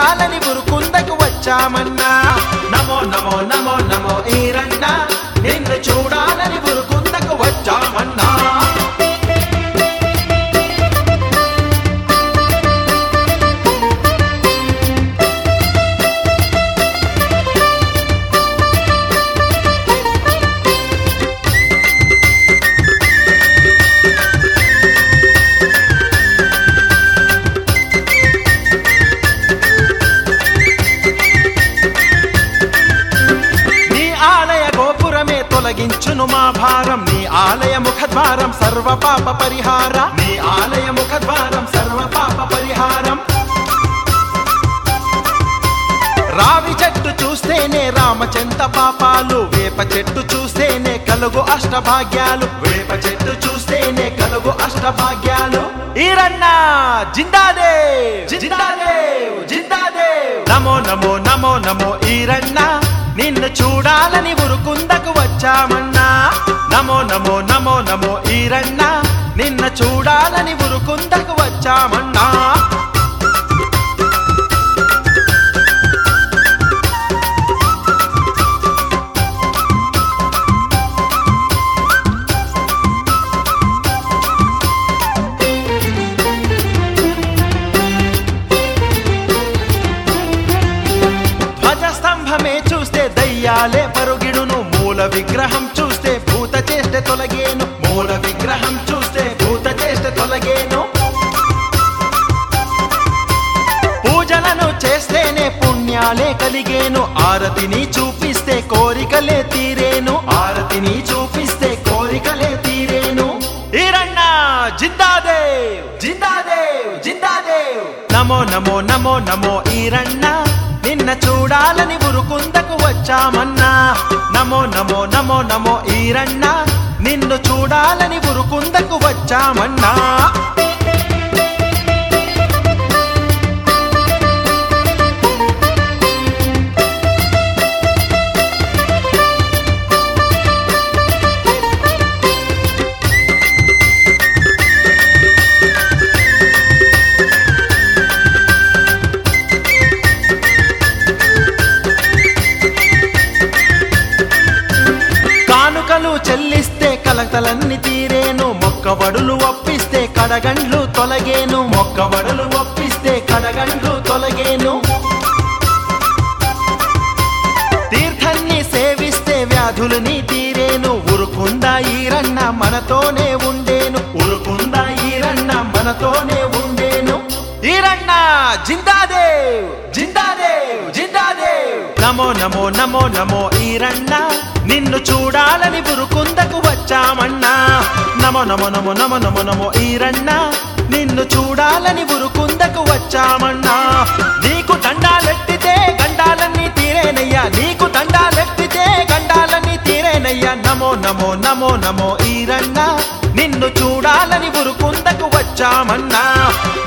చూడాలని ఉరుకుందకు వచ్చామన్నా నమో నమో నమో నమో ఈరన్న నిన్ను చూడాలని ఉరుకుందకు వచ్చామన్నా నీ ఆలయ గోపురమే తొలగించును మా భారం నీ ఆలయ ముఖద్వారం సర్వ పాప పరిహార నీ ఆలయ ముఖద్వారం సర్వ పాప పరిహారం రావి చెట్టు చూస్తేనే రామచంత పాపాలు వేప చెట్టు చూస్తేనే కలుగు అష్టభాగ్యాలు వేప చెట్టు చూస్తేనే కలుగు అష్టభాగ్యాలు ఈరన్న జిందాదేవ్ జిందాదేవ్ జిందాదేవ్ నమో నమో నమో నమో ఈరన్న నిన్ను చూడాలని ఉరుకుందకు వచ్చామన్నా నమో నమో నమో నమో ఈరన్న నిన్న చూడాలని ఉరుకుందకు వచ్చామన్నా ధ్వజస్తంభమే చూస్తే దయ్యాలే పరుగిడును మూల విగ్రహం చూస్తే భూత చేష్ట తొలగేను మూల విగ్రహం చూస్తే భూత చేష్ట తొలగేను పూజలను చేస్తేనే పుణ్యాలే కలిగేను ఆరతిని చూపిస్తే కోరికలే తీరేను ఆరతిని చూపిస్తే కోరికలే తీరేను ఈరಣ್ಣ జిందాదేవ్ జిందాదేవ్ జిందాదేవ్ నమో నమో నమో నమో ఈరಣ್ణ నిన్న చూడాలని ఉరుకుందకు వచ్చామన్నా నమో నమో నమో నమో ఈరಣ್ణ నిన్ను చూడాలని ఉరుకుందకు వచ్చామన్నా కానుకలు చెల్లిస్తే కలతలన్నీ తీరేను మొక్కబడులు ఒప్పిస్తే కడగండ్లు తొలగేను మొక్కబడులు ఒప్పిస్తే కడగండ్లు తొలగేను తీర్థాన్ని సేవిస్తే వ్యాధులని తీరేను ఉరుకుందా ఈరన్న మనతోనే ఉండేను ఉరుకుందా ఈరన్న మనతోనే ఉండేను ఈరన్న జిందాదేవ్ జిందాదేవ్ జిందాదేవ్ నమో నమో నమో నమో ఈరన్న నిన్ను చూడాలని ఉరుకుందకు వచ్చామన్నా నమో నమో నమో నమో నమో నమో ఈరన్న నిన్ను చూడాలని ఉరుకుందకు వచ్చామన్నా నీకు దండాలెట్టితే గండాలన్నీ తీరేనయ్యా నీకు దండాలెట్టితే గండాలన్నీ తీరేనయ్యా నమో నమో నమో నమో ఈరన్న నిన్ను చూడాలని ఉరుకుందకు వచ్చామన్నా